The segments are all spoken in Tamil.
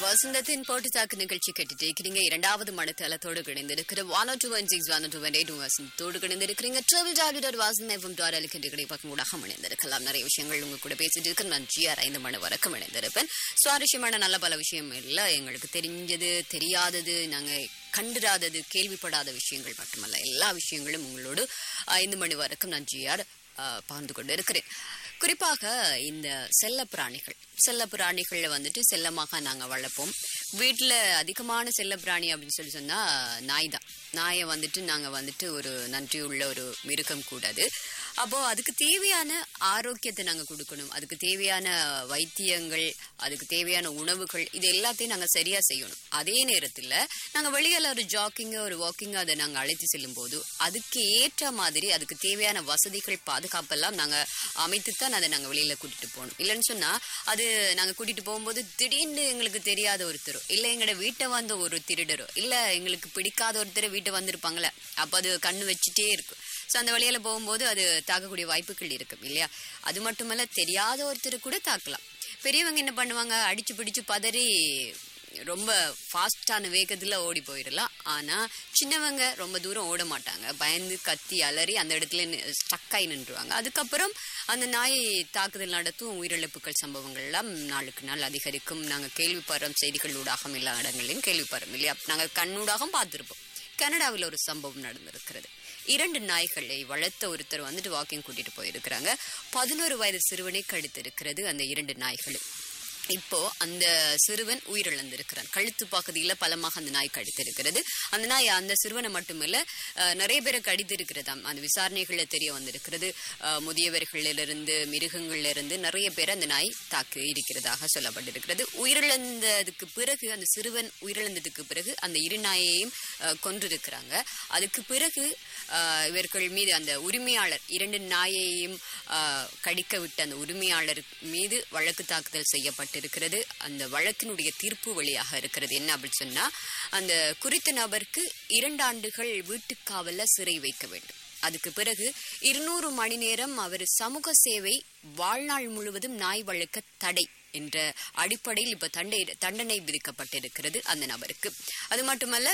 வசந்தத்தின் போட்டு தாக்கு நிகழ்ச்சி கேட்டுட்டு இருக்கிறீங்க இரண்டாவது மனத்தளத்தோடு கிணைந்திருக்கிற one two one six one two one eight வசந்தத்தோடு கிணைந்திருக்கிறீங்க triple W dot Vasan FM dot அலிக்கின்ற கிடை பக்கம் ஊடாக இணைந்திருக்கலாம் நிறைய விஷயங்கள் உங்க கூட பேசிட்டு இருக்கு நான் ஜிஆர் ஐந்து மணி வரைக்கும் இணைந்திருப்பேன் சுவாரஸ்யமான நல்ல பல விஷயம் இல்லை எங்களுக்கு தெரிஞ்சது தெரியாதது நாங்க கண்டிராதது கேள்விப்படாத விஷயங்கள் மட்டுமல்ல எல்லா விஷயங்களும் உங்களோடு ஐந்து மணி வரைக்கும் நான் ஜிஆர் பகிர்ந்து கொண்டு இருக்கிறேன் குறிப்பாக இந்த செல்ல பிராணிகள் செல்ல பிராணிகள்ல வந்துட்டு செல்லமாக நாங்க வளர்ப்போம் வீட்டுல அதிகமான செல்ல பிராணி அப்படின்னு சொல்லி சொன்னா நாய் தான் நாயை வந்துட்டு நாங்க வந்துட்டு ஒரு நன்றியுள்ள ஒரு மிருகம் கூடாது அப்போ அதுக்கு தேவையான ஆரோக்கியத்தை நாங்க கொடுக்கணும் அதுக்கு தேவையான வைத்தியங்கள் அதுக்கு தேவையான உணவுகள் இது எல்லாத்தையும் நாங்க சரியா செய்யணும் அதே நேரத்துல நாங்க வெளியில ஒரு ஜாக்கிங் ஒரு வாக்கிங் அதை நாங்க அழைத்து செல்லும் போது அதுக்கு ஏற்ற மாதிரி அதுக்கு தேவையான வசதிகள் பாதுகாப்பெல்லாம் நாங்க அமைத்து தான் அதை நாங்க வெளியில கூட்டிட்டு போகணும் இல்லைன்னு சொன்னா அது நாங்க கூட்டிட்டு போகும்போது திடீர்னு எங்களுக்கு தெரியாத ஒருத்தரோ இல்ல எங்களோட வீட்டை வந்த ஒரு திருடரோ இல்ல எங்களுக்கு பிடிக்காத ஒருத்தர் வீட்டை வந்திருப்பாங்களே அப்ப அது கண்ணு வச்சுட்டே இருக்கும் ஸோ அந்த வழியில போகும்போது அது தாக்கக்கூடிய வாய்ப்புகள் இருக்கும் இல்லையா அது மட்டுமல்ல தெரியாத ஒருத்தர் கூட தாக்கலாம் பெரியவங்க என்ன பண்ணுவாங்க அடிச்சு பிடிச்சு பதறி ரொம்ப ஃபாஸ்டான வேகத்தில் ஓடி போயிடலாம் ஆனால் சின்னவங்க ரொம்ப தூரம் ஓட மாட்டாங்க பயந்து கத்தி அலறி அந்த இடத்துல ஸ்டக்காகி நின்றுவாங்க அதுக்கப்புறம் அந்த நாய் தாக்குதல் நடத்தும் உயிரிழப்புகள் சம்பவங்கள்லாம் நாளுக்கு நாள் அதிகரிக்கும் நாங்கள் கேள்விப்படுறோம் செய்திகள் ஊடாக எல்லா இடங்களையும் கேள்விப்படுறோம் இல்லையா நாங்கள் கண்ணூடாக பார்த்துருப்போம் கனடாவில் ஒரு சம்பவம் நடந்திருக்கிறது இரண்டு நாய்களை வளர்த்த ஒருத்தர் வந்துட்டு வாக்கிங் கூட்டிட்டு போயிருக்கிறாங்க பதினோரு வயது சிறுவனை கடித்திருக்கிறது அந்த இரண்டு நாய்களும் இப்போ அந்த சிறுவன் உயிரிழந்திருக்கிறான் கழுத்து பகுதியில பலமாக அந்த நாய் கடித்திருக்கிறது அந்த நாய் அந்த சிறுவனை மட்டுமல்ல நிறைய பேரை கடித்திருக்கிறதாம் அந்த விசாரணைகள்ல தெரிய வந்திருக்கிறது முதியவர்களிலிருந்து மிருகங்கள்ல இருந்து நிறைய பேர் அந்த நாய் தாக்கு இருக்கிறதாக சொல்லப்பட்டிருக்கிறது உயிரிழந்ததுக்கு பிறகு அந்த சிறுவன் உயிரிழந்ததுக்கு பிறகு அந்த இரு நாயையும் கொன்றிருக்கிறாங்க அதுக்கு பிறகு இவர்கள் மீது அந்த உரிமையாளர் இரண்டு நாயையும் கடிக்க விட்ட அந்த உரிமையாளர் மீது வழக்கு தாக்குதல் செய்யப்பட்டு இருக்கிறது அந்த வழக்கினுடைய தீர்ப்பு வழியாக இருக்கிறது என்ன அப்படின்னு சொன்னா அந்த குறித்த நபருக்கு இரண்டு ஆண்டுகள் வீட்டுக்காவல சிறை வைக்க வேண்டும் அதுக்கு பிறகு இருநூறு மணி நேரம் அவர் சமூக சேவை வாழ்நாள் முழுவதும் நாய் வழக்க தடை என்ற அடிப்படையில் இப்ப தண்டை தண்டனை விதிக்கப்பட்டிருக்கிறது அந்த நபருக்கு அது மட்டுமல்ல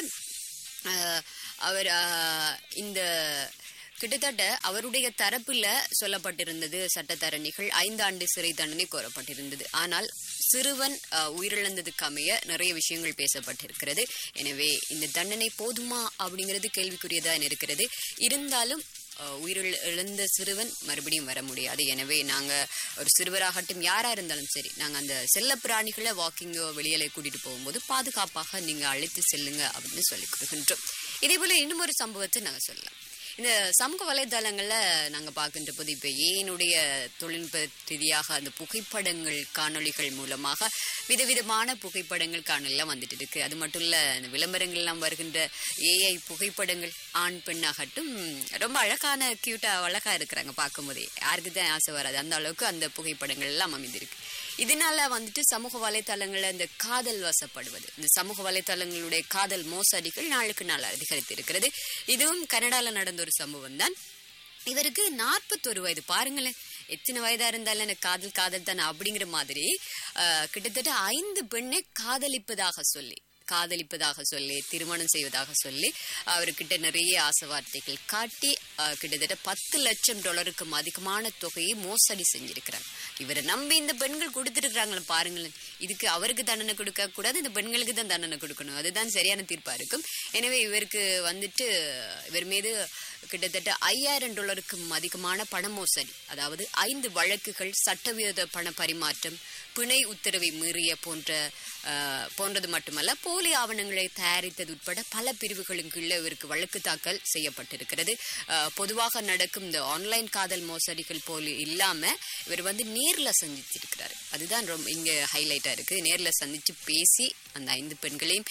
அவர் இந்த கிட்டத்தட்ட அவருடைய தரப்புல சொல்லப்பட்டிருந்தது சட்டத்தரணிகள் ஐந்தாண்டு சிறை தண்டனை கோரப்பட்டிருந்தது ஆனால் சிறுவன் உயிரிழந்ததுக்கு அமைய நிறைய விஷயங்கள் பேசப்பட்டிருக்கிறது எனவே இந்த தண்டனை போதுமா அப்படிங்கிறது கேள்விக்குரியதான் இருக்கிறது இருந்தாலும் உயிரிழ இழந்த சிறுவன் மறுபடியும் வர முடியாது எனவே நாங்க ஒரு சிறுவராகட்டும் யாரா இருந்தாலும் சரி நாங்க அந்த செல்ல பிராணிகளை வாக்கிங்கோ வெளியில கூட்டிட்டு போகும்போது பாதுகாப்பாக நீங்க அழைத்து செல்லுங்க அப்படின்னு சொல்லி கொடுக்கின்றோம் இதே போல இன்னும் ஒரு சம்பவத்தை நாங்க சொல்லலாம் இந்த சமூக வலைதளங்கள்ல நாங்க பார்க்கின்ற போது இப்ப ஏனுடைய தொழில்நுட்ப ரீதியாக அந்த புகைப்படங்கள் காணொளிகள் மூலமாக விதவிதமான புகைப்படங்கள் காணொலிலாம் வந்துட்டு இருக்கு அது மட்டும் இல்ல இந்த விளம்பரங்கள் எல்லாம் வருகின்ற ஏஐ புகைப்படங்கள் ஆண் பெண்ணாகட்டும் ரொம்ப அழகான கியூட்டா அழகா இருக்கிறாங்க பார்க்கும் போதே யாருக்கு தான் ஆசை வராது அந்த அளவுக்கு அந்த புகைப்படங்கள் எல்லாம் அமைந்திருக்கு இதனால வந்துட்டு சமூக வலைத்தளங்கள்ல இந்த காதல் வசப்படுவது இந்த சமூக வலைத்தளங்களுடைய காதல் மோசடிகள் நாளுக்கு நாள் அதிகரித்து இருக்கிறது இதுவும் கனடால நடந்த ஒரு சம்பவம் தான் இவருக்கு நாற்பத்தொரு வயது பாருங்களேன் எத்தனை வயதா இருந்தாலும் எனக்கு காதல் காதல் தானே அப்படிங்கிற மாதிரி கிட்டத்தட்ட ஐந்து பெண்ணை காதலிப்பதாக சொல்லி காதலிப்பதாக சொல்லி திருமணம் செய்வதாக சொல்லி அவர்கிட்ட நிறைய ஆசை வார்த்தைகள் காட்டி கிட்டத்தட்ட பத்து லட்சம் டாலருக்கும் அதிகமான தொகையை மோசடி செஞ்சிருக்கிறாங்க இவரை நம்பி இந்த பெண்கள் கொடுத்துருக்காங்களே பாருங்களேன் இதுக்கு அவருக்கு தண்டனை கொடுக்க கூடாது இந்த பெண்களுக்கு தான் தண்டனை கொடுக்கணும் அதுதான் சரியான தீர்ப்பா இருக்கும் எனவே இவருக்கு வந்துட்டு இவர் மீது கிட்டத்தட்ட ஐயாயிரம் டாலருக்கும் அதிகமான பண மோசடி அதாவது ஐந்து வழக்குகள் சட்டவிரோத பண பரிமாற்றம் பிணை உத்தரவை மீறிய போன்ற போன்றது மட்டுமல்ல போலி ஆவணங்களை தயாரித்தது உட்பட பல பிரிவுகளின் கீழே இவருக்கு வழக்கு தாக்கல் செய்யப்பட்டிருக்கிறது பொதுவாக நடக்கும் இந்த ஆன்லைன் காதல் மோசடிகள் போல இல்லாம இவர் வந்து நேர்ல சந்திச்சிருக்கிறாரு அதுதான் ரொம்ப இங்க ஹைலைட்டா இருக்கு நேர்ல சந்திச்சு பேசி அந்த ஐந்து பெண்களையும்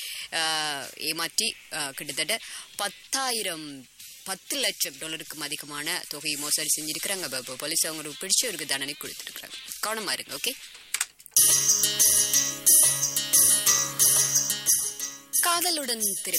ஏமாற்றி கிட்டத்தட்ட பத்தாயிரம் பத்து லட்சம் டாலருக்கும் அதிகமான தொகையை மோசடி செஞ்சிருக்கிறாங்க போலீஸ் அவங்களுக்கு பிடிச்சவருக்கு தண்டனை கொடுத்துருக்காங்க கவனமா இருங்க ஓகே காதலுடன் திரு